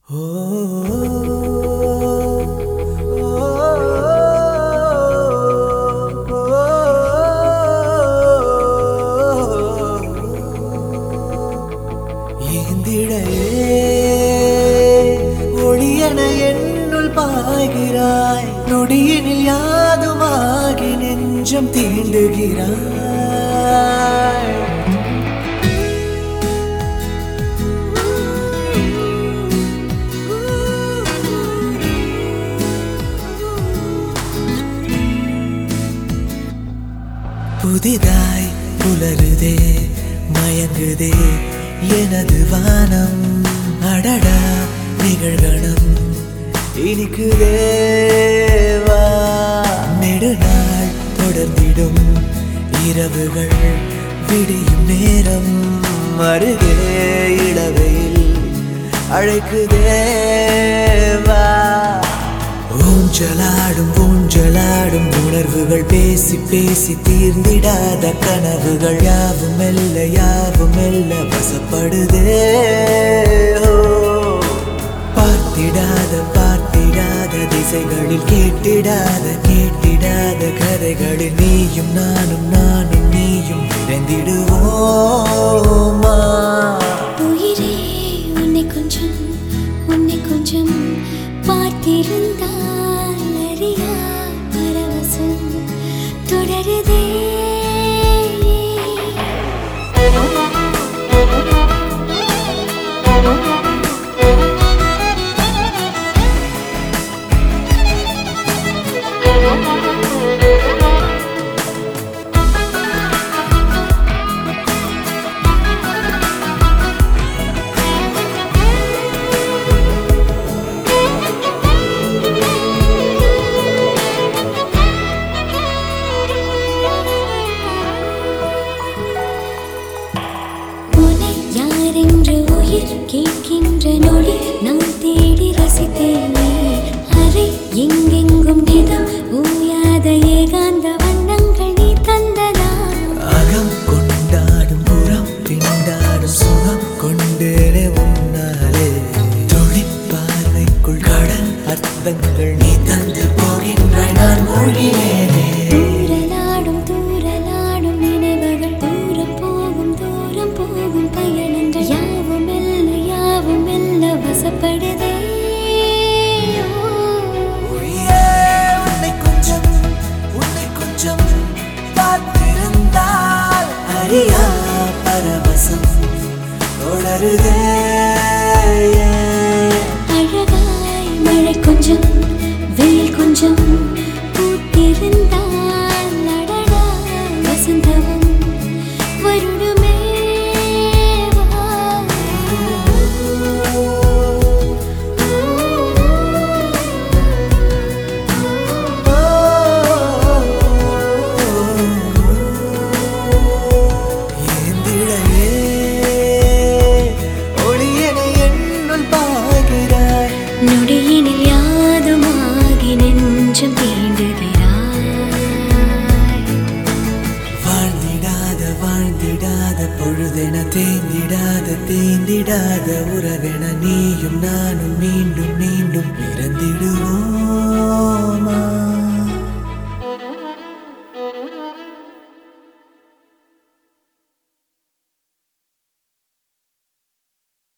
ஒளியன என்னுள் பாய்கிறாய் நொடியினில் யாதுமாகி நெஞ்சம் தீண்டுகிறாய் புதிதாய் புலருதே மயங்குதே எனது வானம் அடடா நிகழ்கணம் இனிக்குதே வா நெடுநாள் தொடர்ந்திடும் இரவுகள் விடியும் நேரம் அருகே இளவையில் அழைக்குதே வா ஊஞ்சலாடும் ஊஞ்சலாடும் உணர்வுகள் பேசி பேசி தீர்ந்திடாத கனவுகள் யாவும் மெல்ல யாவும் மெல்ல வசப்படுதே ஓ. பார்த்திடாத பார்த்திடாத திசைகளில் கேட்டிடாத கேட்டிடாத கதைகளில் நீயும் நானும் நானும் நீயும் நிறைந்திடுவோமா உயிரே உன்னை கொஞ்சம் உன்னை கொஞ்சம் பார்த்திருந்தால் அறியா பரவசம் தொடருதே உன்னை யாரென்று உயிர் கேட்கின்ற நொடி நான் தேடி ரசித்தேனே அறை எங்கெங்கும் நிதம் ஊயாத ஏகாந்த வண்ணங்கள் நீ தந்ததா அகம் கொண்டாடும் புறம் திண்டாடும் சுகம் கொண்டேனே உன்னாலே துளி பார்வைக்குள் கடல் அர்த்தங்கள் நீ தந்து போகின்றாய் நான் மூழ்கினேனே தூரலாடும் தூரலாடும் நினைவுகள் தூரம் போகும் தூரம் போகும் பயணங்கள் யாவும் மெல்ல யாவும் மெல்ல வசப்படுதே உயிரே, உன்னை கொஞ்சம் உன்னை கொஞ்சம் பார்த்திருந்தால் அறியா பரவசம் தொடருதே அழகாய் மழை கொஞ்சம் வெயில் கொஞ்சம் பூத்திருந்தால் அடடா வசந்தமும் வருடுமே வா. ஏந்திழையே, ஒளியென என்னுள் பாய்கிறாய். நொடியினில் யாதுமாகி நெஞ்சம் தீண்டுகிறாய் வாழ்ந்திடாத வாழ்ந்திடாத பொழுதென தேய்ந்திடாத தேய்ந்திடாத உறவென நீயும் நானும் மீண்டும் மீண்டும் பிறந்திடுவோமா